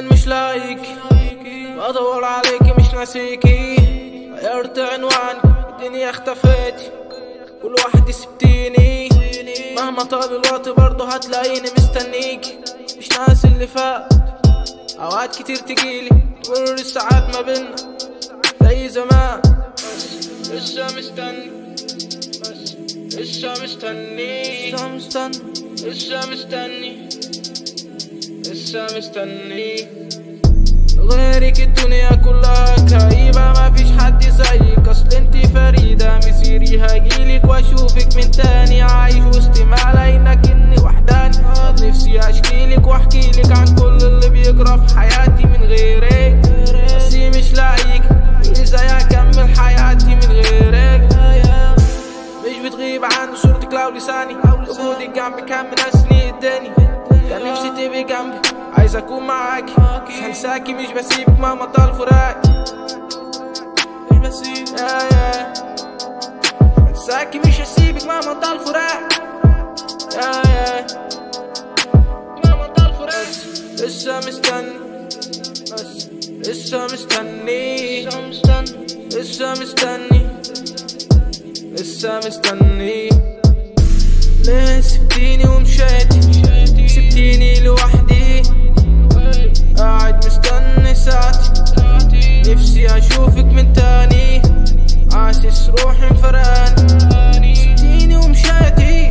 فين مش لاقيك بدور عليك مش ناسيكي غيرت عنوانك الدنيا اختفيت كل واحد سبتيني مهما طال الوقت برضه هتلاقيني مستنيك مش ناسي اللي فات اوقات كتير تجيلي تمر الساعات ما بينا زي زمان لسه مستني بس لسه مستني لسه مستني لسه مستني لسه مستني غيرك الدنيا كلها كئيبة ما فيش حد زيك اصل انتي فريدة مسيري هجيلك واشوفك من تاني عايش وسط ملايين اني وحداني نفسي اشكيلك واحكيلك عن كل اللي بيجرى في حياتي من غيرك بس مش لاقيك ازاي اكمل حياتي من غيرك مش بتغيب عن صورتك لو لساني وجودك جنبي كان منسني الدنيا كان نفسي تبقي جنبي عايز اكون معاكي مش هنساكي مش بسيبك مهما طال فراقي مش بسيبك يا يا هنساكي مش هسيبك مهما طال فراقي يا يا مهما طال فراقي لسه مستني بس لسه مستني لسه مستني لسه مستني ليه سبتيني ومشيتي سبتيني لوحدي قاعد مستني ساعتي نفسي اشوفك من تاني حاسس روحي مفرقاني سبتيني ومشيتي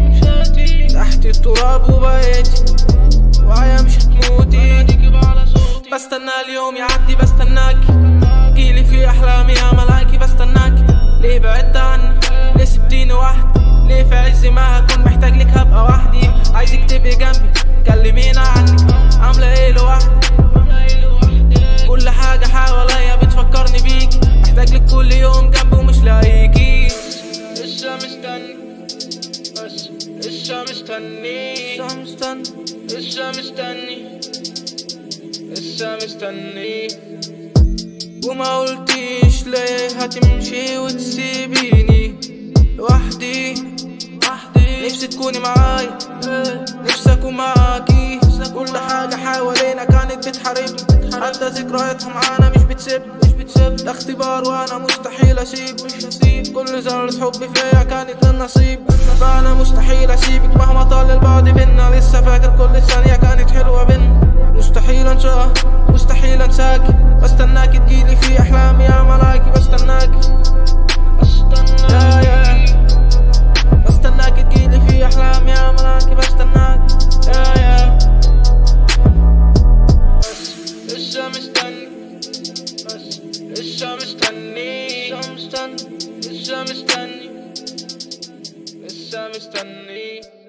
تحت التراب وبقيتي وعيا مش هتموتي بستنى اليوم يعدي بستناكي جيلي في احلامي يا ملاكي بستناكي ليه بعدت عني ليه سبتيني وحدي ليه في عز ما هكون محتاج لك هبقى وحدي عايزك تبقي جنبي كلمينا عنك عاملة ايه لوحدي كل حاجة حواليا بتفكرني بيكي محتاج لك كل يوم جنبي ومش لاقيكي لسه مستني بس لسه مستني لسه مستني لسه مستني لسه مستني وما قلتيش ليه هتمشي وتسيبيني لوحدي وحدي نفسي تكوني معايا نفسي اكون معاكي كل حاجة حوالينا كانت بتحاربني حتى ذكرياتها معانا مش بتسيبني مش بتسيب ده اختبار وانا مستحيل اسيب مش هسيب كل ذرة حب فيا كانت للنصيب فانا مستحيل اسيبك مهما طال البعد بينا لسه فاكر كل ثانية كانت حلوة بينا مستحيل انساها مستحيل انساكي بستناكي تجيلي في احلامي يا ملاكي بستناكي يا يا بستناكي تجيلي في احلامي يا ملاكي بستناكي يا يا بس لسه مستني بس لسه مستني لسه مستني لسه مستني لسه مستني